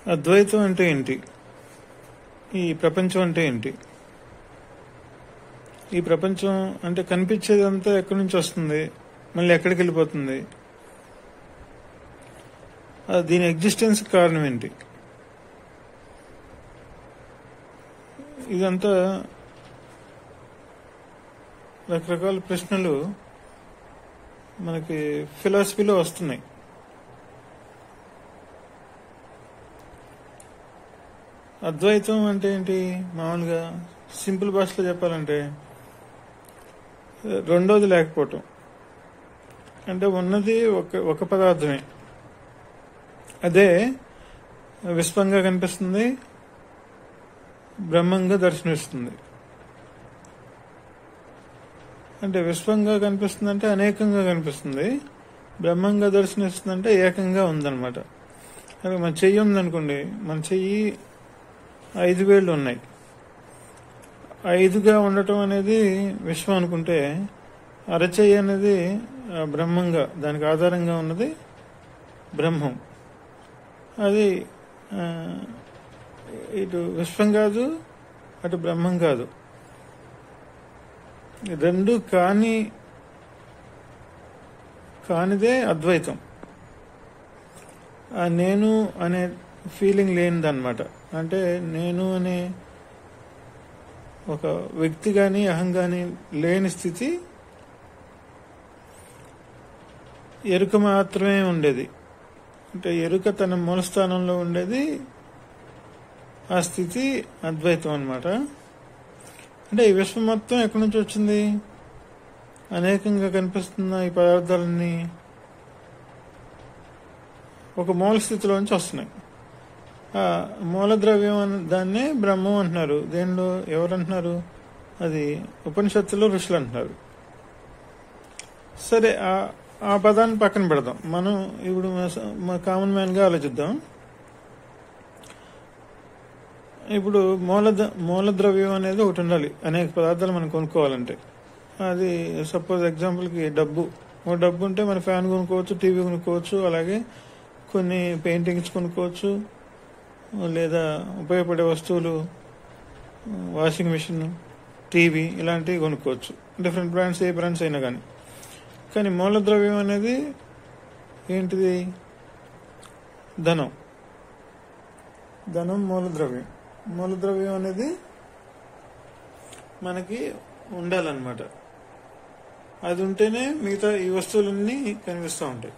అద్వైతం అంటే ఏంటి ఈ ప్రపంచం అంటే ఏంటి ఈ ప్రపంచం అంటే కనిపించేదంతా ఎక్కడి నుంచి వస్తుంది మళ్ళీ ఎక్కడికి వెళ్ళిపోతుంది ఆ దీని ఎగ్జిస్టెన్స్ కారణం ఏంటి ఇదంతా రకరకాల ప్రశ్నలు మనకి ఫిలాసఫీలో వస్తున్నాయి అద్వైతం అంటే ఏంటి మామూలుగా సింపుల్ భాషలో చెప్పాలంటే రెండోది లేకపోవటం అంటే ఉన్నది ఒక ఒక పదార్థమే అదే విశ్వంగా కనిపిస్తుంది బ్రహ్మంగా దర్శనమిస్తుంది అంటే విశ్వంగా కనిపిస్తుంది అంటే అనేకంగా కనిపిస్తుంది బ్రహ్మంగా దర్శనమిస్తుంది అంటే ఏకంగా ఉందన్నమాట అదే మన చెయ్యి ఉందనుకోండి మన చెయ్యి ఐదు వేళ్ళు ఉన్నాయి ఐదుగా ఉండటం అనేది విశ్వం అనుకుంటే అరచెయ్యి అనేది ఆ, బ్రహ్మంగా దానికి ఆధారంగా ఉన్నది బ్రహ్మం అది ఆ, ఇటు విశ్వం కాదు అటు బ్రహ్మం కాదు రెండు కాని కానిదే అద్వైతం ఆ నేను అనే ఫీలింగ్ లేనిదన్నమాట అంటే నేను అనే ఒక వ్యక్తి కానీ అహం కానీ లేని స్థితి ఎరుక మాత్రమే ఉండేది అంటే ఎరుక తన మూల స్థానంలో ఉండేది ఆ స్థితి అద్వైతం అన్నమాట అంటే ఈ విశ్వం మొత్తం ఎక్కడి నుంచి వచ్చింది అనేకంగా కనిపిస్తున్న ఈ పదార్థాలన్నీ ఒక మూల స్థితిలోంచి వస్తున్నాయి ఆ మూల ద్రవ్యం అన్న దాన్నే బ్రహ్మం అంటున్నారు దేనిలో ఎవరు అంటున్నారు అది ఉపనిషత్తులో ఋషులు అంటున్నారు సరే ఆ ఆ పదాన్ని పక్కన పెడదాం మనం ఇప్పుడు మా- మా కామన్ మ్యాన్ గా ఆలోచిద్దాం ఇప్పుడు మూల ద- మూల ద్రవ్యం అనేది ఒకటి ఉండాలి అనేక పదార్థాలు మనం కొనుక్కోవాలంటే అది సపోజ్ ఎగ్జాంపుల్కి డబ్బు ఓ డబ్బు ఉంటే మన ఫ్యాన్ కొనుక్కోవచ్చు టీవీ కొనుక్కోవచ్చు అలాగే కొన్ని పెయింటింగ్స్ కొనుక్కోవచ్చు లేదా ఉపయోగపడే వస్తువులు వాషింగ్ మిషన్ టీవీ ఇలాంటివి కొనుక్కోవచ్చు డిఫరెంట్ బ్రాండ్స్ ఏ బ్రాండ్స్ అయినా కానీ కానీ మూల ద్రవ్యం అనేది ఏంటిది ధనం ధనం మూల ద్రవ్యం మూల ద్రవ్యం అనేది మనకి ఉండాలన్నమాట అది ఉంటేనే మిగతా ఈ వస్తువులన్నీ కనిపిస్తూ ఉంటాయి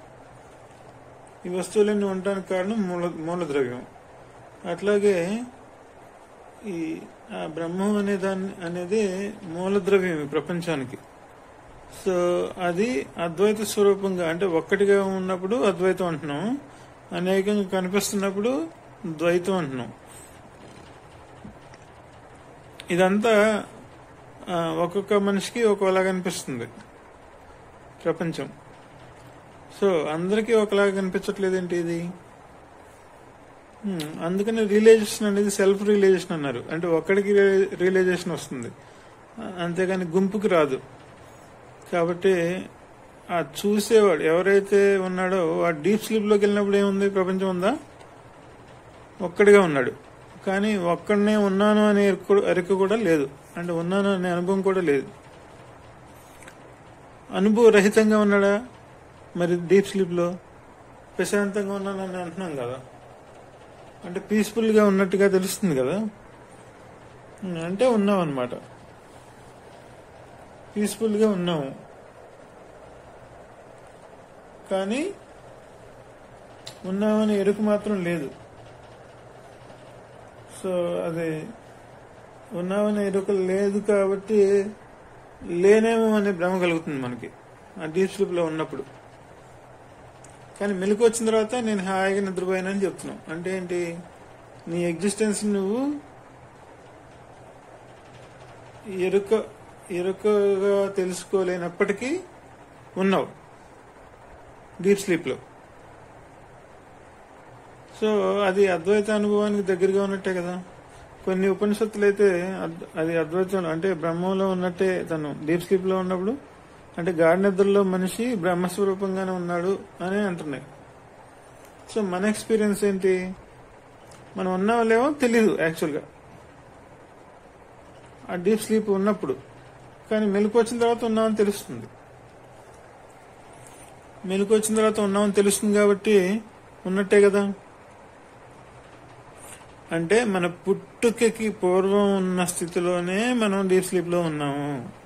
ఈ వస్తువులన్నీ ఉండడానికి కారణం మూల మూల ద్రవ్యం అట్లాగే ఈ ఆ బ్రహ్మం అనే దాన్ని అనేది మూల ద్రవ్యం ఈ ప్రపంచానికి సో అది అద్వైత స్వరూపంగా అంటే ఒక్కటిగా ఉన్నప్పుడు అద్వైతం అంటున్నాం అనేకంగా కనిపిస్తున్నప్పుడు ద్వైతం అంటున్నాం ఇదంతా ఆ, ఒక్కొక్క మనిషికి ఒక్కోలాగా అనిపిస్తుంది ప్రపంచం సో అందరికీ ఒకలాగా కనిపించట్లేదు ఏంటి ఇది హ్మ్, అందుకని రియలైజేషన్ అనేది సెల్ఫ్ రియలైజేషన్ అన్నారు అంటే ఒక్కడికి రియలైజేషన్ వస్తుంది అంతేగాని గుంపుకి రాదు కాబట్టి ఆ చూసేవాడు ఎవరైతే ఉన్నాడో ఆ డీప్ స్లీప్ లోకి వెళ్ళినప్పుడు ఏముంది ప్రపంచం ఉందా ఒక్కడిగా ఉన్నాడు కానీ ఒక్కడనే ఉన్నాను అనే ఎరుక- ఎరుక కూడా లేదు అంటే ఉన్నాను అనే అనుభవం కూడా లేదు అనుభవ రహితంగా ఉన్నాడా మరి డీప్ స్లీప్ లో ప్రశాంతంగా ఉన్నానని అంటున్నాం కదా అంటే పీస్ఫుల్ గా ఉన్నట్టుగా తెలుస్తుంది కదా ఉమ్, అంటే ఉన్నాం అనమాట పీస్ఫుల్ గా ఉన్నాము కానీ ఉన్నామని ఎరుక మాత్రం లేదు సో అది ఉన్నామని ఎరుక లేదు కాబట్టి లేనేమో అనే భ్రమ కలుగుతుంది మనకి ఆ డీప్ స్లీప్ లో ఉన్నప్పుడు కానీ మెలకు వచ్చిన తర్వాత నేను హాయిగా నిద్రపోయానని చెప్తున్నావు అంటే ఏంటి నీ ఎగ్జిస్టెన్స్ నువ్వు ఎరుక ఎరుకగా తెలుసుకోలేనప్పటికీ ఉన్నావు డీప్ స్లీప్ లో సో అది అద్వైత అనుభవానికి దగ్గరగా ఉన్నట్టే కదా కొన్ని ఉపనిషత్తులు అయితే అద్- అది అద్వైతం అంటే బ్రహ్మంలో ఉన్నట్టే తను డీప్ స్లీప్ లో ఉన్నప్పుడు అంటే గాఢ నిద్రలో మనిషి బ్రహ్మస్వరూపంగానే ఉన్నాడు అని అంటున్నాయి సో మన ఎక్స్పీరియన్స్ ఏంటి మనం ఉన్నామో లేవో తెలీదు యాక్చువల్గా ఆ డీప్ స్లీప్ ఉన్నప్పుడు కానీ మెలకు వచ్చిన తర్వాత ఉన్నామని తెలుస్తుంది మెలకు వచ్చిన తర్వాత ఉన్నామని తెలుస్తుంది కాబట్టి ఉన్నట్టే కదా అంటే మన పుట్టుకకి పూర్వం ఉన్న స్థితిలోనే మనం డీప్ స్లీప్ లో ఉన్నాము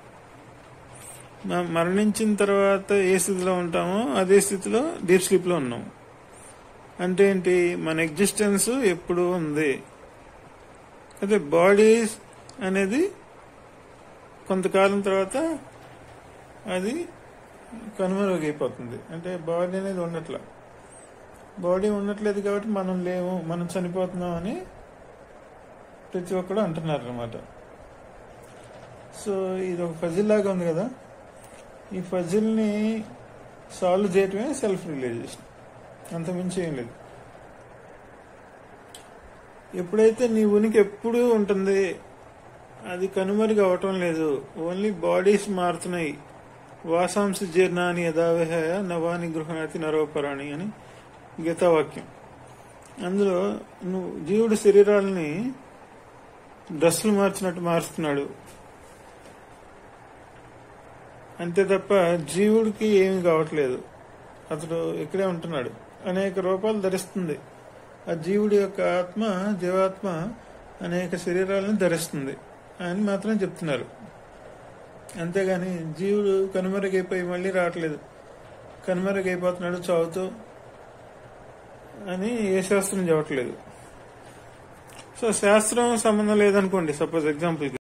మ- మరణించిన తర్వాత ఏ స్థితిలో ఉంటామో అదే స్థితిలో డీప్ స్లీప్ లో ఉన్నాము అంటే ఏంటి మన ఎగ్జిస్టెన్స్ ఎప్పుడు ఉంది అదే బాడీ అనేది కొంతకాలం తర్వాత అది కనుమరుగైపోతుంది అంటే బాడీ అనేది ఉండట్లా బాడీ ఉండట్లేదు కాబట్టి మనం లేము మనం చనిపోతున్నాం అని ప్రతి ఒక్కడు అంటున్నారు అనమాట సో ఇది ఒక ఫజిల్ లాగా ఉంది కదా ఈ ఫజిల్ని సాల్వ్ చేయటమే సెల్ఫ్ రియలైజేషన్ అంతమించి ఏం లేదు ఎప్పుడైతే నీ ఉనికి ఎప్పుడూ ఉంటుంది అది కనుమరుగు అవటం లేదు ఓన్లీ బాడీస్ మారుతున్నాయి వాసాంశ జీర్ణాని యథావిహాయ నవాని గృహణాతి నరోపరాణి అని గీతావాక్యం అందులో నువ్వు జీవుడి శరీరాలని డ్రెస్సులు మార్చినట్టు మారుస్తున్నాడు అంతే తప్ప జీవుడికి ఏమి కావట్లేదు అతడు ఇక్కడే ఉంటున్నాడు అనేక రూపాలు ధరిస్తుంది ఆ జీవుడి యొక్క ఆత్మ జీవాత్మ అనేక శరీరాలను ధరిస్తుంది అని మాత్రం చెప్తున్నారు అంతేగాని జీవుడు కనుమరుగైపోయి మళ్ళీ రావట్లేదు కనుమరుగైపోతున్నాడు చావుతూ అని ఏ శాస్త్రం చెప్పట్లేదు సో శాస్త్రం సంబంధం లేదనుకోండి సపోజ్ ఎగ్జాంపుల్కి